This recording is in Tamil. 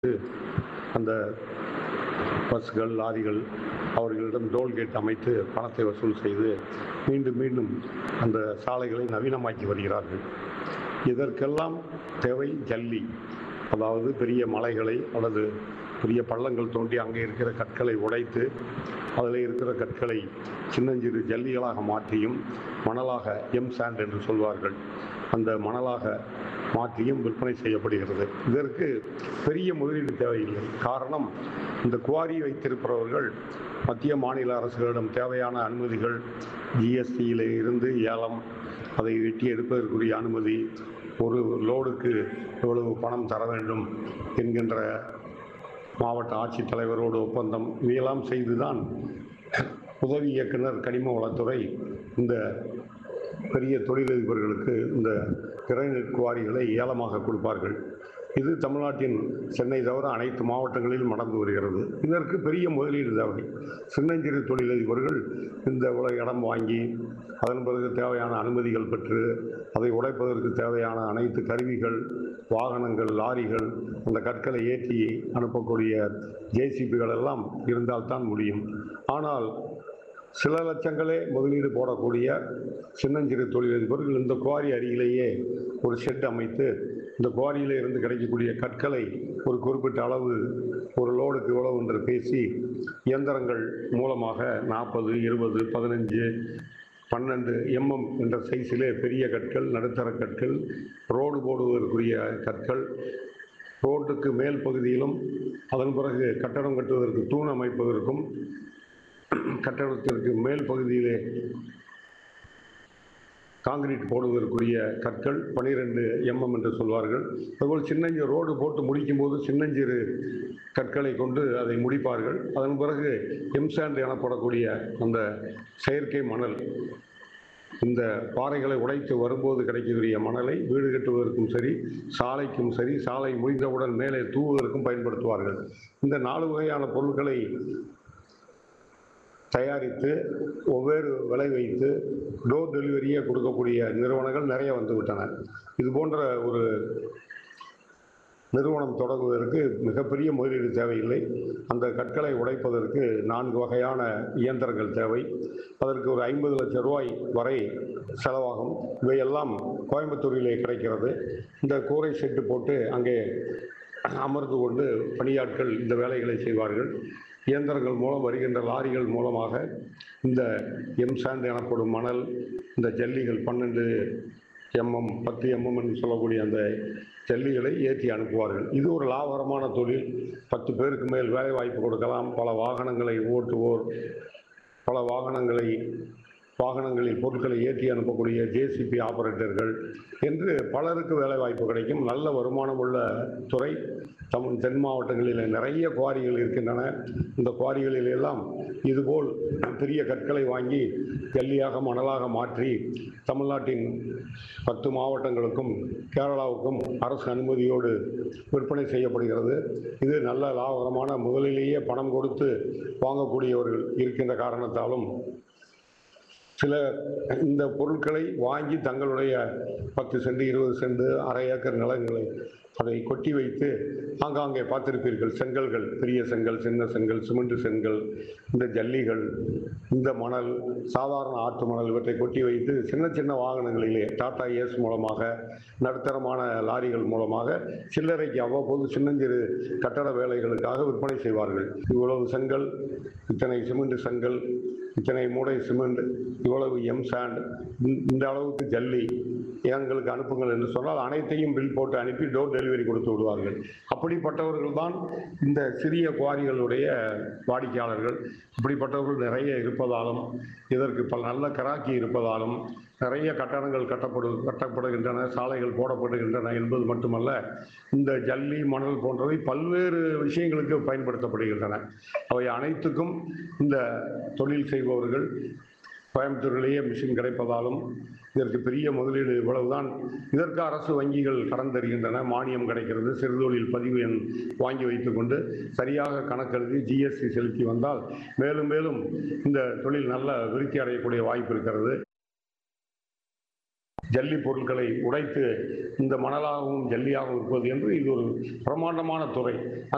அந்த பஸ்கள் லாரிகள் அவர்களிடம் டோல்கேட் அமைத்து பணத்தை வசூல் செய்து மீண்டும் மீண்டும் அந்த சாலைகளை நவீனமாக்கி வருகிறார்கள் இதற்கெல்லாம் தேவை ஜல்லி அதாவது பெரிய மலைகளை அல்லது பெரிய பள்ளங்கள் தோண்டி அங்கே இருக்கிற கற்களை உடைத்து அதில் இருக்கிற கற்களை சின்னஞ்சிறு ஜல்லிகளாக மாற்றியும் மணலாக எம் சாண்ட் என்று சொல்வார்கள் அந்த மணலாக மாற்றியும் விற்பனை செய்யப்படுகிறது இதற்கு பெரிய முதலீடு தேவையில்லை காரணம் இந்த குவாரி வைத்திருப்பவர்கள் மத்திய மாநில அரசுகளிடம் தேவையான அனுமதிகள் ஜிஎஸ்டியில் இருந்து ஏலம் அதை வெட்டி எடுப்பதற்குரிய அனுமதி ஒரு லோடுக்கு எவ்வளவு பணம் தர வேண்டும் என்கின்ற மாவட்ட ஆட்சித்தலைவரோடு ஒப்பந்தம் இவையெல்லாம் செய்துதான் உதவி இயக்குனர் கனிம வளத்துறை இந்த பெரிய தொழிலதிபர்களுக்கு இந்த கிரைனட் குவாரிகளை ஏலமாக கொடுப்பார்கள் இது தமிழ்நாட்டின் சென்னை தவிர அனைத்து மாவட்டங்களிலும் நடந்து வருகிறது இதற்கு பெரிய முதலீடு தேவை சின்னஞ்சிறு தொழிலதிபர்கள் இந்த இவ்வளவு இடம் வாங்கி அதன் பிறகு தேவையான அனுமதிகள் பெற்று அதை உடைப்பதற்கு தேவையான அனைத்து கருவிகள் வாகனங்கள் லாரிகள் அந்த கற்களை ஏற்றி அனுப்பக்கூடிய ஜேசிபிகள் எல்லாம் இருந்தால்தான் முடியும் ஆனால் சில லட்சங்களே முதலீடு போடக்கூடிய சின்னஞ்சிறு தொழிலதிபர்கள் இந்த குவாரி அருகிலேயே ஒரு ஷெட் அமைத்து இந்த குவாரியில இருந்து கிடைக்கக்கூடிய கற்களை ஒரு குறிப்பிட்ட அளவு ஒரு லோடுக்கு இவ்வளவு என்று பேசி இயந்திரங்கள் மூலமாக நாற்பது இருபது பதினஞ்சு பன்னெண்டு எம்எம் என்ற சைஸிலே பெரிய கற்கள் நடுத்தர கற்கள் ரோடு போடுவதற்குரிய கற்கள் ரோட்டுக்கு மேல் பகுதியிலும் அதன் பிறகு கட்டடம் கட்டுவதற்கு தூண் அமைப்பதற்கும் கட்டடத்திற்கு மேல் பகுதியிலே காங்கிரீட் போடுவதற்குரிய கற்கள் பனிரெண்டு எம்எம் என்று சொல்வார்கள் அதுபோல் சின்னஞ்சிறு ரோடு போட்டு முடிக்கும்போது சின்னஞ்சிறு கற்களை கொண்டு அதை முடிப்பார்கள் அதன் பிறகு எம்சாண்ட் எனப்படக்கூடிய அந்த செயற்கை மணல் இந்த பாறைகளை உடைத்து வரும்போது கிடைக்கக்கூடிய மணலை வீடு கட்டுவதற்கும் சரி சாலைக்கும் சரி சாலை முடிந்தவுடன் மேலே தூவுவதற்கும் பயன்படுத்துவார்கள் இந்த நாலு வகையான பொருட்களை தயாரித்து ஒவ்வொரு விலை வைத்து டோர் டெலிவரியே கொடுக்கக்கூடிய நிறுவனங்கள் நிறைய வந்து விட்டன இது போன்ற ஒரு நிறுவனம் தொடங்குவதற்கு மிகப்பெரிய முதலீடு தேவையில்லை அந்த கற்களை உடைப்பதற்கு நான்கு வகையான இயந்திரங்கள் தேவை அதற்கு ஒரு ஐம்பது லட்சம் ரூபாய் வரை செலவாகும் இவையெல்லாம் கோயம்புத்தூரிலே கிடைக்கிறது இந்த கூரை செட்டு போட்டு அங்கே அமர்ந்து கொண்டு பணியாட்கள் இந்த வேலைகளை செய்வார்கள் இயந்திரங்கள் மூலம் வருகின்ற லாரிகள் மூலமாக இந்த எம்சாண்ட் எனப்படும் மணல் இந்த ஜல்லிகள் பன்னெண்டு எம்எம் பத்து எம்எம் என்று சொல்லக்கூடிய அந்த ஜல்லிகளை ஏற்றி அனுப்புவார்கள் இது ஒரு லாபகரமான தொழில் பத்து பேருக்கு மேல் வேலை வாய்ப்பு கொடுக்கலாம் பல வாகனங்களை ஓட்டுவோர் பல வாகனங்களை வாகனங்களில் பொருட்களை ஏற்றி அனுப்பக்கூடிய ஜேசிபி ஆபரேட்டர்கள் என்று பலருக்கு வேலை வாய்ப்பு கிடைக்கும் நல்ல வருமானம் உள்ள துறை தமிழ் தென் மாவட்டங்களில் நிறைய குவாரிகள் இருக்கின்றன இந்த குவாரிகளில் எல்லாம் இதுபோல் பெரிய கற்களை வாங்கி ஜல்லியாக மணலாக மாற்றி தமிழ்நாட்டின் பத்து மாவட்டங்களுக்கும் கேரளாவுக்கும் அரசு அனுமதியோடு விற்பனை செய்யப்படுகிறது இது நல்ல லாபகரமான முதலிலேயே பணம் கொடுத்து வாங்கக்கூடியவர்கள் இருக்கின்ற காரணத்தாலும் சில இந்த பொருட்களை வாங்கி தங்களுடைய பத்து சென்ட் இருபது சென்ட் அரை ஏக்கர் நிலங்களை அதை கொட்டி வைத்து ஆங்காங்கே பார்த்திருப்பீர்கள் செங்கல்கள் பெரிய செங்கல் சின்ன செங்கல் சிமெண்ட் செங்கல் இந்த ஜல்லிகள் இந்த மணல் சாதாரண ஆற்று மணல் இவற்றை கொட்டி வைத்து சின்ன சின்ன வாகனங்களிலே டாடா ஏஸ் மூலமாக நடுத்தரமான லாரிகள் மூலமாக சில்லறைக்கு அவ்வப்போது சின்னஞ்சிறு கட்டட வேலைகளுக்காக விற்பனை செய்வார்கள் இவ்வளவு செங்கல் இத்தனை சிமெண்ட் செங்கல் இத்தனை மூடை சிமெண்ட் இவ்வளவு எம் சாண்ட் இந்த அளவுக்கு ஜல்லி எங்களுக்கு அனுப்புங்கள் என்று சொன்னால் அனைத்தையும் பில் போட்டு அனுப்பி டோர் டெலிவரி கொடுத்து விடுவார்கள் அப்படிப்பட்டவர்கள் தான் இந்த சிறிய குவாரிகளுடைய வாடிக்கையாளர்கள் இப்படிப்பட்டவர்கள் நிறைய இருப்பதாலும் இதற்கு பல நல்ல கராக்கி இருப்பதாலும் நிறைய கட்டடங்கள் கட்டப்படு கட்டப்படுகின்றன சாலைகள் போடப்படுகின்றன என்பது மட்டுமல்ல இந்த ஜல்லி மணல் போன்றவை பல்வேறு விஷயங்களுக்கு பயன்படுத்தப்படுகின்றன அவை அனைத்துக்கும் இந்த தொழில் செய்பவர்கள் கோயம்புத்தூரிலேயே மிஷின் கிடைப்பதாலும் இதற்கு பெரிய முதலீடு இவ்வளவுதான் இதற்கு அரசு வங்கிகள் கடன் தருகின்றன மானியம் கிடைக்கிறது சிறுதொழில் பதிவு எண் வாங்கி வைத்துக்கொண்டு சரியாக கணக்கெழுதி ஜிஎஸ்டி செலுத்தி வந்தால் மேலும் மேலும் இந்த தொழில் நல்ல விருத்தி அடையக்கூடிய வாய்ப்பு இருக்கிறது ஜல்லி பொருட்களை உடைத்து இந்த மணலாகவும் ஜல்லியாகவும் இருப்பது என்று இது ஒரு பிரமாண்டமான துறை